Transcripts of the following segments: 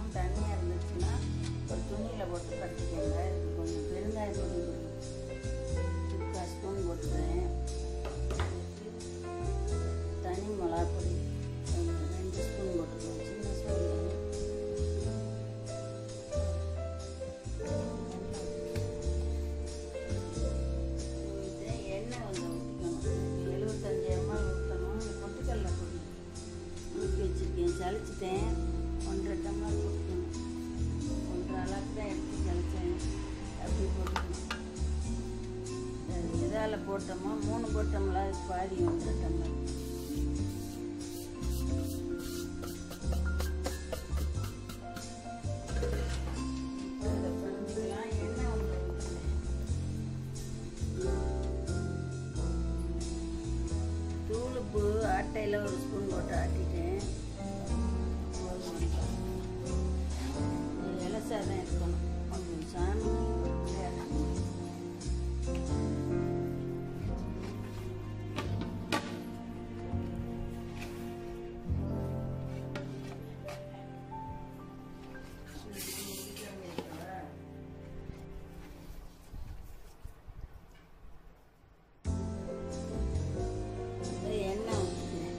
கொஞ்சம் தண்ணியாக இருந்துச்சுன்னா ஒரு துணியில் போட்டு கட்டிக்கோங்க இதுக்கு கொஞ்சம் பெருங்காய பொடி முக்கால் ஸ்பூன் போட்டுக்கிறேன் தனி மிளகா பொடி ஒரு ரெண்டு ஸ்பூன் போட்டுக்கிறேன் சின்ன ஸ்பூன் ஊற்றிட்டு எண்ணெய் கொஞ்சம் ஊற்றிக்கணும் எழுபத்தஞ்சி எம்எல் ஊற்றணும் பொட்டுக்கடலை பொடி ஊற்றி வச்சுருக்கேன் சளிச்சிட்டேன் ஒன்றரை டம்ளர் ஊற்றணும் ஒன்றரை அளவுக்கு தான் எடுத்து சளிச்சேன் அப்படி போட்டுக்கணும் இதால் போட்டோமா மூணு போட்டோம்ல அதுக்கு பாதி ஒன்றரை டம்ளர் இதை பிணைஞ்சிக்கலாம் எண்ணெய் ஒன்று ஊற்றுனேன் தூளுப்பு ஆட்டையில் ஒரு ஸ்பூன் போட்டு ஆட்டிட்டேன் இலசாக தான் இருக்கணும் கொஞ்சம் சாமி எண்ணெய் ஊற்றிக்கிறேன்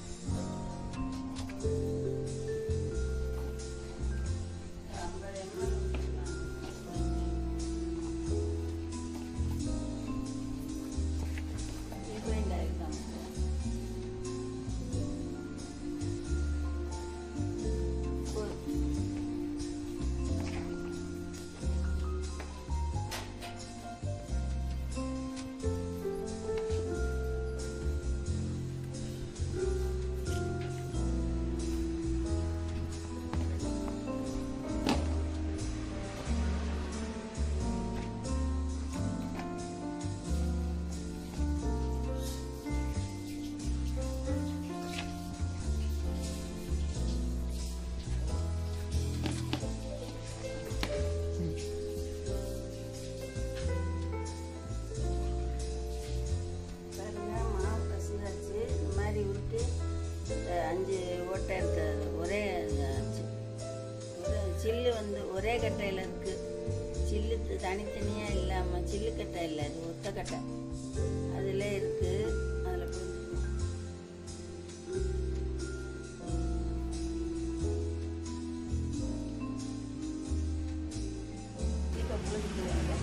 ஐம்பது எம்எல் ரீஃபைண்ட் ஆயில் தான் பாருங்க மாவு பசந்தாச்சு இந்த மாதிரி உருட்டு இந்த அஞ்சு ஓட்டை இருக்காது ஒரே சி- ஒரு சில்லு வந்து ஒரே கட்டையில் இருக்குது சில்லு த- தனித்தனியாக இல்லாமல் சில்லு கட்டை இல்லை அது ஒத்த கட்டை அதில் இருக்குது அதில் புரிஞ்சுக்கணும் இப்போ புரிஞ்சுக்குவாங்க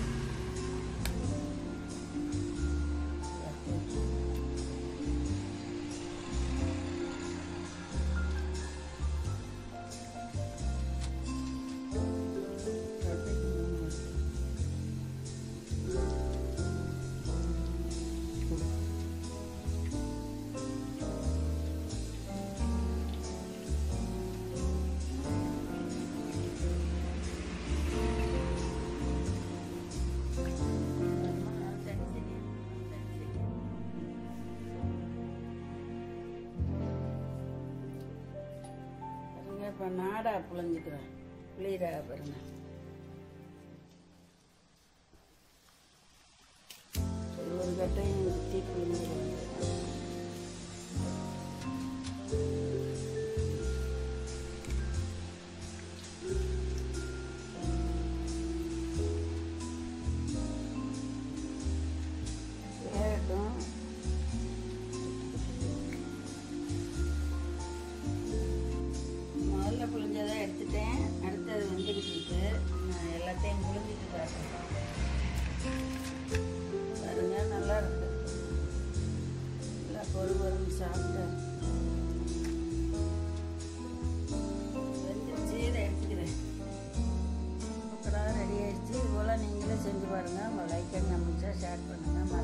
பாருங்க இப்போ நாடா புழிஞ்சுக்கிறேன் புளியரா பாருங்க சரி, ஒரு கட்டையும் ஊற்றி புழிஞ்சுக்கிறேன் வேகட்டும் முதல்ல புழிஞ்சதை எடுத்துட்டேன் அடுத்தது வந்துக்கிட்டு இருக்கு நான் எல்லாத்தையும் புழிஞ்சிட்டு காட்டுறேன் பாருங்க நல்லா இருக்கு நல்லா பொறு பொறுன்னு சாப்பிட்டு வெந்துருச்சு இதை எடுத்துக்கிறேன் பக்கடா ரெடி ஆயிடுச்சு இது போல் நீங்களும் செஞ்சு பாருங்கள் உங்கள் லைக் பண்ணி அமைச்சா ஷேர் பண்ணுங்கள்